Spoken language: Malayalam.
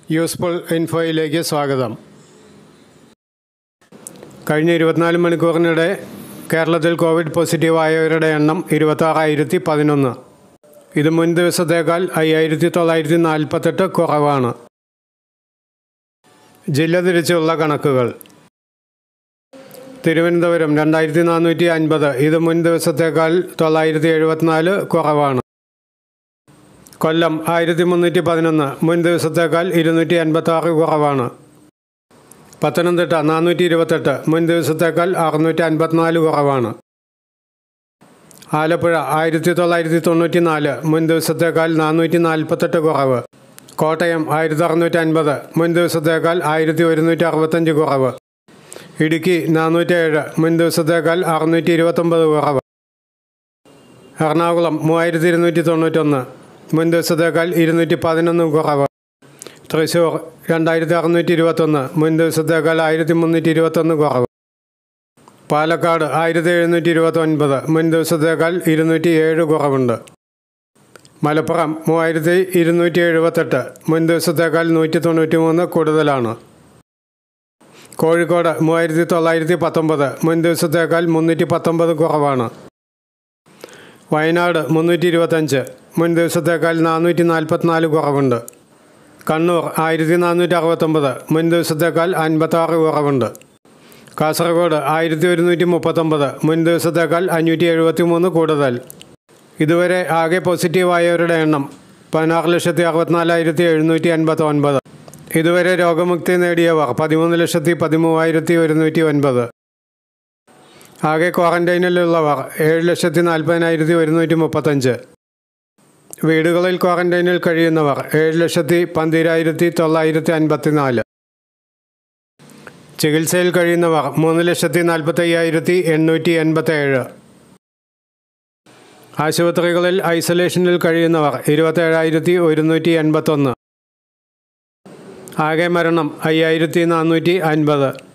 യൂസ്ഫുൾ ഇൻഫോയിലേക്ക് സ്വാഗതം കഴിഞ്ഞ ഇരുപത്തിനാല് മണിക്കൂറിനിടെ കേരളത്തിൽ കോവിഡ് പോസിറ്റീവായവരുടെ എണ്ണം ഇരുപത്താറായിരത്തി പതിനൊന്ന് ഇത് മുൻ ദിവസത്തേക്കാൾ അയ്യായിരത്തി തൊള്ളായിരത്തി നാൽപ്പത്തെട്ട് കുറവാണ് ജില്ല തിരിച്ചുള്ള കണക്കുകൾ തിരുവനന്തപുരം രണ്ടായിരത്തി നാനൂറ്റി അൻപത് ഇത് മുൻ ദിവസത്തേക്കാൾ തൊള്ളായിരത്തി എഴുപത്തിനാല് കുറവാണ് കൊല്ലം ആയിരത്തി മുന്നൂറ്റി പതിനൊന്ന് മുൻ ദിവസത്തേക്കാൾ ഇരുന്നൂറ്റി അൻപത്തി ആറ് കുറവാണ് പത്തനംതിട്ട നാനൂറ്റി ഇരുപത്തെട്ട് മുൻ ദിവസത്തേക്കാൾ അറുന്നൂറ്റി അൻപത്തിനാല് കുറവാണ് ആലപ്പുഴ ആയിരത്തി തൊള്ളായിരത്തി തൊണ്ണൂറ്റി നാല് മുൻ ദിവസത്തേക്കാൾ നാനൂറ്റി നാൽപ്പത്തെട്ട് കുറവ് കോട്ടയം ആയിരത്തി അറുന്നൂറ്റി അൻപത് മുൻ ദിവസത്തേക്കാൾ ആയിരത്തി ഒരുന്നൂറ്റി അറുപത്തഞ്ച് കുറവ് ഇടുക്കി നാനൂറ്റേഴ് മുൻ ദിവസത്തേക്കാൾ അറുന്നൂറ്റി ഇരുപത്തൊമ്പത് കുറവ് എറണാകുളം മൂവായിരത്തി ഇരുന്നൂറ്റി തൊണ്ണൂറ്റൊന്ന് മുൻ ദിവസത്തേക്കാൾ ഇരുന്നൂറ്റി പതിനൊന്ന് കുറവ് തൃശ്ശൂർ രണ്ടായിരത്തി അറുന്നൂറ്റി ഇരുപത്തൊന്ന് മുൻ ദിവസത്തേക്കാൾ ആയിരത്തി മുന്നൂറ്റി ഇരുപത്തൊന്ന് കുറവ് പാലക്കാട് ആയിരത്തി എഴുന്നൂറ്റി ഇരുപത്തൊൻപത് മുൻ ദിവസത്തേക്കാൾ ഇരുന്നൂറ്റി ഏഴ് കുറവുണ്ട് മലപ്പുറം മൂവായിരത്തി ഇരുന്നൂറ്റി എഴുപത്തെട്ട് മുൻ ദിവസത്തേക്കാൾ നൂറ്റി തൊണ്ണൂറ്റി മൂന്ന് കൂടുതലാണ് കോഴിക്കോട് മൂവായിരത്തി തൊള്ളായിരത്തി പത്തൊമ്പത് മുൻ ദിവസത്തേക്കാൾ മുന്നൂറ്റി പത്തൊമ്പത് കുറവാണ് വയനാട് മുന്നൂറ്റി ഇരുപത്തഞ്ച് മുൻ ദിവസത്തേക്കാൾ നാനൂറ്റി നാൽപ്പത്തിനാല് കുറവുണ്ട് കണ്ണൂർ ആയിരത്തി നാനൂറ്റി അറുപത്തൊമ്പത് മുൻ ദിവസത്തേക്കാൾ അൻപത്താറ് കുറവുണ്ട് കാസർഗോഡ് ആയിരത്തി ഒരുന്നൂറ്റി മുപ്പത്തൊമ്പത് മുൻ ദിവസത്തേക്കാൾ അഞ്ഞൂറ്റി എഴുപത്തി മൂന്ന് കൂടുതൽ ഇതുവരെ ആകെ പോസിറ്റീവായവരുടെ എണ്ണം പതിനാറ് ലക്ഷത്തി അറുപത്തിനാലായിരത്തി എഴുന്നൂറ്റി അൻപത്തി ഒൻപത് ഇതുവരെ രോഗമുക്തി നേടിയവർ പതിമൂന്ന് ലക്ഷത്തി പതിമൂവായിരത്തി ഒരുന്നൂറ്റി ഒൻപത് ആകെ ക്വാറന്റൈനിലുള്ളവർ ഏഴ് ലക്ഷത്തി നാൽപ്പതിനായിരത്തി ഒരുന്നൂറ്റി മുപ്പത്തഞ്ച് വീടുകളിൽ ക്വാറന്റൈനിൽ കഴിയുന്നവർ ഏഴ് ലക്ഷത്തി പന്തിരായിരത്തി തൊള്ളായിരത്തി അൻപത്തിനാല് ചികിത്സയിൽ കഴിയുന്നവർ മൂന്ന് ലക്ഷത്തി നാൽപ്പത്തയ്യായിരത്തി എണ്ണൂറ്റി എൺപത്തേഴ് ആശുപത്രികളിൽ ഐസൊലേഷനിൽ കഴിയുന്നവർ ഇരുപത്തേഴായിരത്തി ഒരുന്നൂറ്റി എൺപത്തൊന്ന് ആകെ മരണം അയ്യായിരത്തി നാനൂറ്റി അൻപത്